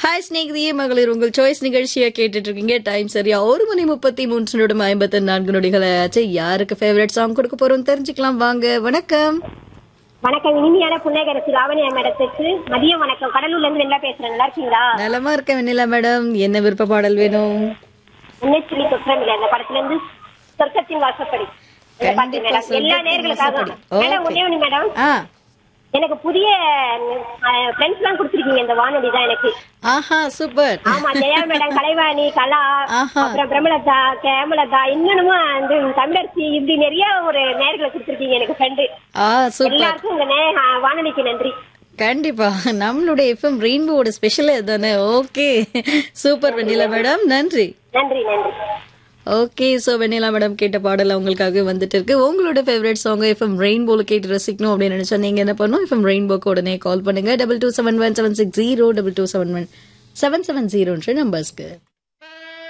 Hi ஸ்நேகிதியே மகளிர் உங்கள் choice நிகழ்ச்சியை கேட்டுட்டு இருக்கீங்க டைம் சரியா ஒரு மணி முப்பத்தி மூன்று நிமிடம் ஐம்பத்தி நான்கு நொடிகள் ஆச்சு யாருக்கு ஃபேவரட் சாங் கொடுக்க போறோம் தெரிஞ்சுக்கலாம் வாங்க வணக்கம் வணக்கம் இனிமையான புன்னகரசு ராவணியா மேடத்துக்கு மதியம் வணக்கம் கடலூர்ல இருந்து நல்லா பேசுறேன் நல்லா இருக்கீங்களா நலமா இருக்க வெண்ணிலா மேடம் என்ன விருப்ப பாடல் வேணும் முன்னெச்சரி குற்றமில்லை அந்த படத்துல இருந்து சொர்க்கத்தின் வாசப்படி இந்த பாட்டு கண்டிப்பா மேடம் எல்லா சொர்க்கத்தின் நேர்களுக்காக வாசப்படி. Madam Okay. ஒண்ணே ஒண்ணு மேடம் ஆ எனக்கு புதிய ஃப்ரெண்ட்ஸ் எல்லாம் கொடுத்துருக்கீங்க இந்த வானொலி தான் எனக்கு ஆஹா சூப்பர் ஆமா ஜெயா மேடம் கலைவாணி கலா ஆஹா. அப்புறம் பிரம்மலதா கேமலதா இன்னொன்னும் வந்து தமிழரசி இப்படி நிறைய ஒரு நேர்களை கொடுத்துருக்கீங்க எனக்கு ஃப்ரெண்டு ஆ சூப்பர் எல்லாருக்கும் இந்த நே- ஆ, வானொலிக்கு நன்றி கண்டிப்பா நம்மளுடைய எஃப்எம் ரெயின்போட ஸ்பெஷல் தானே ஓகே சூப்பர் வெண்ணிலா மேடம் நன்றி நன்றி நன்றி ஓகே சோ வெண்ணிலா மேடம் கேட்ட பாடல் உங்களுக்காக வந்துட்டு இருக்கு உங்களோட ஃபேவரட் சாங் எஃப்எம் ரெயின்போல கேட்டு ரசிக்கணும் அப்படின்னு நினைச்சா நீங்க என்ன பண்ணணும் எஃப்எம் ரெயின்போக்கு உடனே கால் பண்ணுங்க double two seven one seven six zero double two seven one seven seven ஜீரோன்ற நம்பர்ஸ்க்கு